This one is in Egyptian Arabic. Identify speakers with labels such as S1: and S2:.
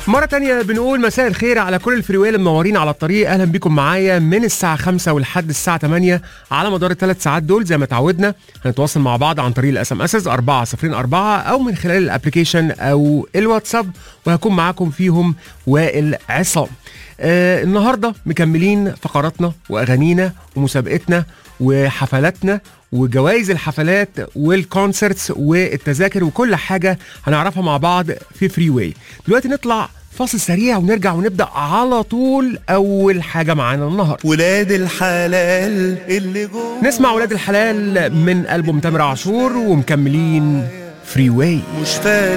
S1: مرة تانية بنقول مساء الخير على كل الفريوية اللي منورين على الطريق أهلا بيكم معايا من الساعة 5 ولحد الساعة 8 على مدار الثلاث ساعات دول زي ما تعودنا هنتواصل مع بعض عن طريق الاس ام اس 404 أو من خلال الابلكيشن أو الواتساب وهكون معاكم فيهم وائل عصام. آه النهارده مكملين فقراتنا واغانينا ومسابقتنا وحفلاتنا وجوائز الحفلات والكونسرتس والتذاكر وكل حاجه هنعرفها مع بعض في فري واي دلوقتي نطلع فاصل سريع ونرجع ونبدا على طول اول حاجه معانا النهارده
S2: ولاد الحلال اللي جوه
S1: نسمع ولاد الحلال من البوم تامر عاشور ومكملين فري واي
S2: مش فاهم